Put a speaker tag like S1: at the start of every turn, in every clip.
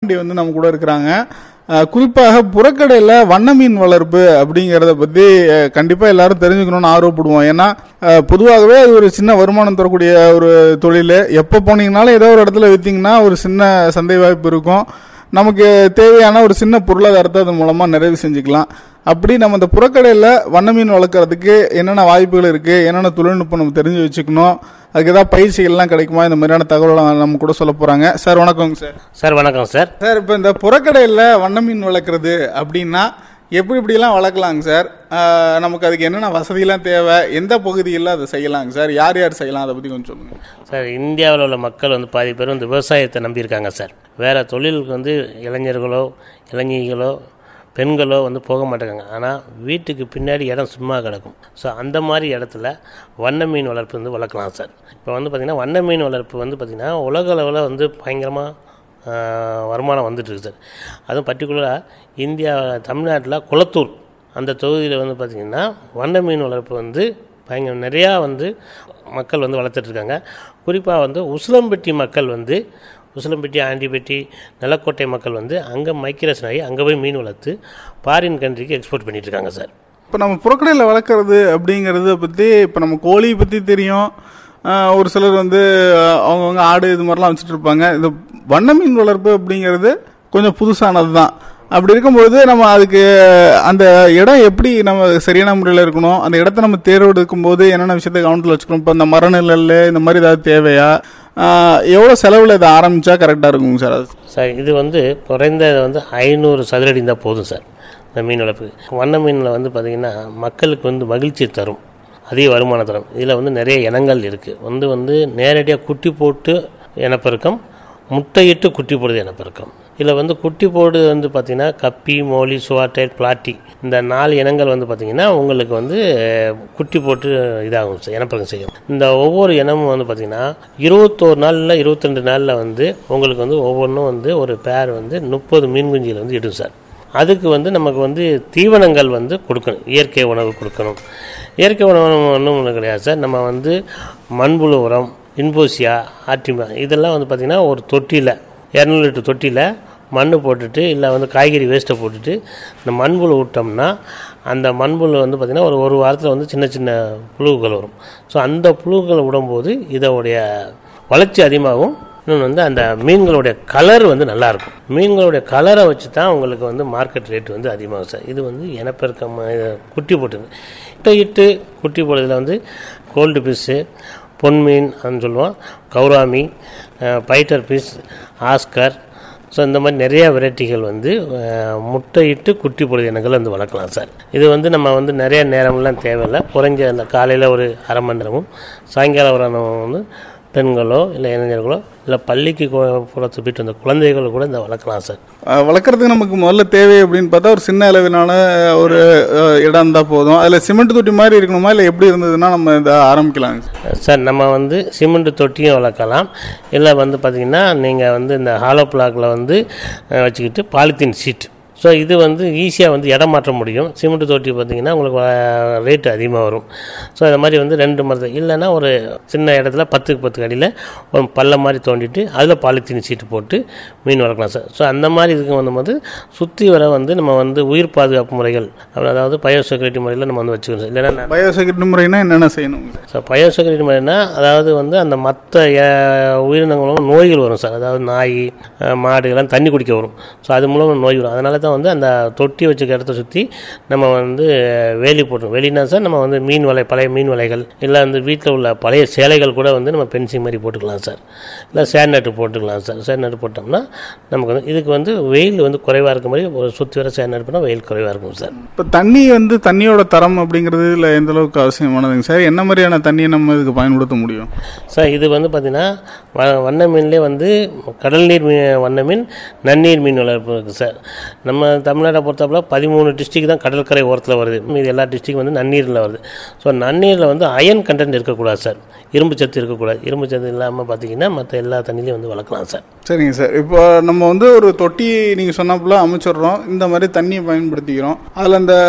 S1: இப்படி வந்து நம்ம கூட இருக்கிறாங்க அஹ், குறிப்பாக புறக்கடையில் வண்ண மீன் வளர்ப்பு அப்படிங்கிறத பற்றி அஹ், கண்டிப்பா எல்லாரும் தெரிஞ்சுக்கணும்னு ஆர்வப்படுவோம் ஏன்னா அஹ், பொதுவாகவே அது ஒரு சின்ன வருமானம் தரக்கூடிய ஒரு தொழில் எப்போ போனீங்கனாலும் ஏதோ ஒரு இடத்துல விற்றீங்கன்னா ஒரு சின்ன சந்தை வாய்ப்பு இருக்கும் நமக்கு தேவையான ஒரு சின்ன பொருளாதாரத்தை அது மூலமா நிறைவு செஞ்சுக்கலாம் அப்படி நம்ம இந்த புறக்கடையில் வண்ண மீன் வளர்க்குறதுக்கு என்னென்ன வாய்ப்புகள் இருக்கு என்னென்ன தொழில்நுட்பம் நம்ம தெரிஞ்சு வச்சுக்கணும் அதுக்கு ஏதாவது பயிற்சிகள்லாம் கிடைக்குமா இந்த மாதிரியான தகவலை நம்ம கூட சொல்ல போறாங்க சார் வணக்கங்க சார்
S2: சார் வணக்கம் சார்
S1: சார் இப்போ இந்த புறக்கடையில் வண்ண மீன் வளர்க்குறது அப்படின்னா எப்படி இப்படிலாம் வளர்க்கலாங்க சார் ஆஹ் நமக்கு அதுக்கு என்னென்ன வசதியெல்லாம் தேவை எந்த பகுதியில் அதை செய்யலாங்க சார் யார் யார் செய்யலாம் அதை பற்றி கொஞ்சம் சொல்லுங்க
S2: சார் இந்தியாவில் உள்ள மக்கள் வந்து பாதி பேர் வந்து விவசாயத்தை நம்பியிருக்காங்க சார் வேறு தொழிலுக்கு வந்து இளைஞர்களோ இளைஞர்களோ பெண்களோ வந்து போக மாட்டேங்காங்க ஆனால் வீட்டுக்கு பின்னாடி இடம் சும்மா கிடக்கும் ஸோ அந்த மாதிரி இடத்துல வண்ண மீன் வளர்ப்பு வந்து வளர்க்கலாம் சார் இப்போ வந்து பார்த்திங்கன்னா வண்ண மீன் வளர்ப்பு வந்து பார்த்திங்கன்னா உலக அளவில் வந்து பயங்கரமாக வருமானம் வந்துட்டு இருக்கு சார் அதுவும் பர்டிகுலராக இந்தியா தமிழ்நாட்டில் குளத்தூர் அந்த தொகுதியில் வந்து பார்த்திங்கன்னா வண்ண மீன் வளர்ப்பு வந்து பயங்கர நிறையா வந்து மக்கள் வந்து வளர்த்துட்டு இருக்காங்க குறிப்பாக வந்து உசிலம்பட்டி மக்கள் வந்து உசிலம்பட்டி ஆண்டிப்பட்டி நிலக்கோட்டை மக்கள் வந்து அங்கே மைக்ரேஷன் ஆகி அங்கே போய் மீன் வளர்த்து ஃபாரின் கண்ட்ரிக்கு எக்ஸ்போர்ட் பண்ணிட்டு இருக்காங்க சார்
S1: இப்போ நம்ம புறக்கடையில் வளர்க்குறது அப்படிங்கிறத பற்றி இப்போ நம்ம கோழி பற்றி தெரியும் ஆஹ் ஒரு சிலர் வந்து ஆஹ் அவங்கவங்க ஆடு இது மாதிரிலாம் வச்சுட்டு இருப்பாங்க இந்த வண்ண மீன் வளர்ப்பு அப்படிங்கிறது கொஞ்சம் புதுசானது தான் அப்படி இருக்கும்பொழுது நம்ம அதுக்கு அந்த இடம் எப்படி நம்ம சரியான முறையில் இருக்கணும் அந்த இடத்த நம்ம தேர்வெடுக்கும் போது என்னென்ன விஷயத்தை கவனத்தில் வச்சுக்கணும் இப்போ இந்த மரநிழல் இந்த மாதிரி ஏதாவது தேவையா ஆஹ் எவ்வளோ செலவில் இதை ஆரம்பிச்சா கரெக்டாக இருக்குங்க சார் அது
S2: சார் இது வந்து குறைந்த வந்து ஐநூறு சதுரடி இருந்தால் போதும் சார் இந்த மீன் வளர்ப்பு வண்ண மீனில் வந்து பார்த்திங்கன்னா மக்களுக்கு வந்து மகிழ்ச்சி தரும் அதிக வருமானம் தரும் இதில் வந்து நிறைய இனங்கள் இருக்குது வந்து வந்து நேரடியாக குட்டி போட்டு இனப்பெருக்கம் முட்டையிட்டு குட்டி போடுறது இனப்பெருக்கம் இதில் வந்து குட்டி போடு வந்து பார்த்திங்கன்னா கப்பி மோலி சுவாட்டைட் பிளாட்டி இந்த நாலு இனங்கள் வந்து பார்த்திங்கன்னா உங்களுக்கு வந்து அஹ், குட்டி போட்டு இதாகும் சார் இனப்பெருக்கம் செய்யும் இந்த ஒவ்வொரு இனமும் வந்து பார்த்திங்கன்னா இருபத்தோரு நாளில் இருபத்திரெண்டு நாளில் வந்து உங்களுக்கு வந்து ஒவ்வொன்றும் வந்து ஒரு பேர் வந்து முப்பது மீன் குஞ்சியில் வந்து இடும் சார் அதுக்கு வந்து நமக்கு வந்து தீவனங்கள் வந்து கொடுக்கணும் இயற்கை உணவு கொடுக்கணும் இயற்கை உணவு ஒன்றும் ஒன்றும் கிடையாது சார் நம்ம வந்து மண்புழு உரம் இன்போசியா ஆர்டிமா இதெல்லாம் வந்து பார்த்திங்கன்னா ஒரு தொட்டியில் இரநூறு லிட்டர் தொட்டியில் மண் போட்டுட்டு இல்லை வந்து காய்கறி வேஸ்ட்டை போட்டுட்டு இந்த மண்புழு விட்டோம்னா அந்த மண்புழு வந்து பார்த்திங்கன்னா ஒரு ஒரு வாரத்தில் வந்து சின்ன சின்ன புழுக்கள் வரும் ஸோ அந்த புழுக்களை விடும்போது இதோடைய வளர்ச்சி அதிகமாகும் இன்னொன்று வந்து அந்த மீன்களுடைய கலர் வந்து நல்லாயிருக்கும் மீன்களுடைய கலரை வச்சு தான் உங்களுக்கு வந்து மார்க்கெட் ரேட் வந்து அதிகமாகும் சார் இது வந்து இனப்பெருக்கம் இது குட்டி போட்டுங்க இட்டை இட்டு குட்டி போடுறதுல வந்து கோல்டு ஃபிஷ்ஷு பொன்மீன் அப்படின்னு சொல்லுவோம் gourami ah, fighter fish oscar so இந்த மாதிரி நிறைய வெரைட்டிகள் வந்து அஹ், முட்டையிட்டு குட்டி பொழுது இனங்கள் வந்து வளர்க்கலாம் சார் இது வந்து நம்ம வந்து நிறைய நேரம்லாம் தேவையில்லை குறைஞ்ச அந்த காலையில் ஒரு அரை மணி நேரமும் சாயங்காலம் ஒரு நேரம் வந்து பெண்களோ இல்லை இளைஞர்களோ இல்லை பள்ளிக்கு கு- கூட போயிட்டு வந்த குழந்தைகள் கூட இந்த வளர்க்கலாம் சார்
S1: அஹ் வளர்க்குறதுக்கு நமக்கு முதல்ல தேவை அப்படின்னு பார்த்தா ஒரு சின்ன அளவிலான ஒரு அஹ், இடம் இருந்தால் போதும் அதில் சிமெண்ட் தொட்டி மாதிரி இருக்கணுமா இல்லை எப்படி இருந்ததுன்னா நம்ம இதை ஆரம்பிக்கலாங்க சார்
S2: சார் நம்ம வந்து சிமெண்ட் தொட்டியும் வளர்க்கலாம் இல்லை வந்து பார்த்திங்கன்னா நீங்கள் வந்து இந்த ஹாலோ பிளாக்ல வந்து அஹ், வச்சுக்கிட்டு பாலித்தீன் ஷீட் ஸோ இது வந்து ஈஸியாக வந்து இடம் மாற்ற முடியும் சிமெண்ட் தொட்டி பார்த்தீங்கன்னா உங்களுக்கு ரேட்டு அதிகமாக வரும் ஸோ அது மாதிரி வந்து ரெண்டு மரத்தை இல்லைன்னா ஒரு சின்ன இடத்துல பத்துக்கு பத்து அடியில் ஒரு பள்ளம் மாதிரி தோண்டிட்டு அதில் பாலித்தீன் சீட்டு போட்டு மீன் வளர்க்கலாம் சார் ஸோ அந்த மாதிரி இதுக்கு வந்து சுற்றி வர வந்து நம்ம வந்து உயிர் பாதுகாப்பு முறைகள் அப்புறம் அதாவது பயோ செக்யூரிட்டி முறையில் நம்ம வந்து வச்சுக்கணும் சார் இல்லைன்னா
S1: பயோசெக்யூரிட்டி முறைனா என்னென்ன செய்யணும் சார்
S2: ஸோ பயோசெக்யூரிட்டி மாதிரினா அதாவது வந்து அந்த மற்ற உயிரினங்களும் நோய்கள் வரும் சார் அதாவது நாய் அஹ், மாடு எல்லாம் தண்ணி குடிக்க வரும் ஸோ அது மூலமாக நோய் வரும் அதனால தான் வந்து அந்த தொட்டி வச்சுக்க இடத்த சுற்றி நம்ம வந்து வேலி போட்டுரும் வேலினா சார் நம்ம வந்து மீன் வலை பழைய மீன் வலைகள் இல்லை வந்து வீட்டில் உள்ள பழைய சேலைகள் கூட வந்து நம்ம பென்சிங் மாதிரி போட்டுக்கலாம் சார் இல்லை சேன் நட்டு போட்டுக்கலாம் சார் சேன் நட்டு போட்டோம்னா நமக்கு வந்து இதுக்கு வந்து வெயில் வந்து குறைவாக இருக்க மாதிரி ஒரு சுற்றி வர சேன் நட்டு பண்ணால் வெயில் குறைவாக இருக்கும் சார்
S1: இப்போ தண்ணி வந்து தண்ணியோட தரம் அப்படிங்கிறது இல்லை எந்த அளவுக்கு அவசியமானதுங்க சார் என்ன மாதிரியான தண்ணியை நம்ம இதுக்கு பயன்படுத்த முடியும்
S2: சார் இது வந்து பார்த்தீங்கன்னா வ வண்ண மீன்லேயே வந்து கடல் நீர் மீன் வண்ண மீன் நன்னீர் மீன் வளர்ப்பு இருக்குது சார் நம்ம தமிழ்நாட்டை பொறுத்தப்பல பதிமூணு டிஸ்ட்ரிக் தான் கடற்கரை ஓரத்தில் வருது மீது எல்லா டிஸ்ட்ரிக் வந்து நன்னீரில் வருது ஸோ நன்னீரில் வந்து அயன் கண்டென்ட் இருக்கக்கூடாது சார் இரும்பு சத்து இருக்கக்கூடாது இரும்பு சத்து இல்லாமல் பார்த்தீங்கன்னா மற்ற எல்லா தண்ணிலையும் வந்து வளர்க்கலாம் சார்
S1: சரிங்க சார் இப்போ நம்ம வந்து ஒரு தொட்டி நீங்கள் சொன்னப்பல அமைச்சிடுறோம் இந்த மாதிரி தண்ணியை பயன்படுத்திக்கிறோம் அதில் அந்த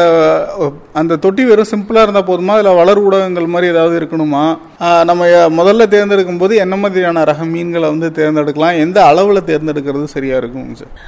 S1: அந்த தொட்டி வெறும் சிம்பிளாக இருந்தால் போதுமா அதில் வளர் ஊடகங்கள் மாதிரி ஏதாவது இருக்கணுமா ஆஹ் நம்ம முதல்ல தேர்ந்தெடுக்கும் போது என்ன மாதிரியான ரக மீன்களை வந்து தேர்ந்தெடுக்கலாம் எந்த அளவில் தேர்ந்தெடுக்கிறது சரியாக இருக்குங்க சார்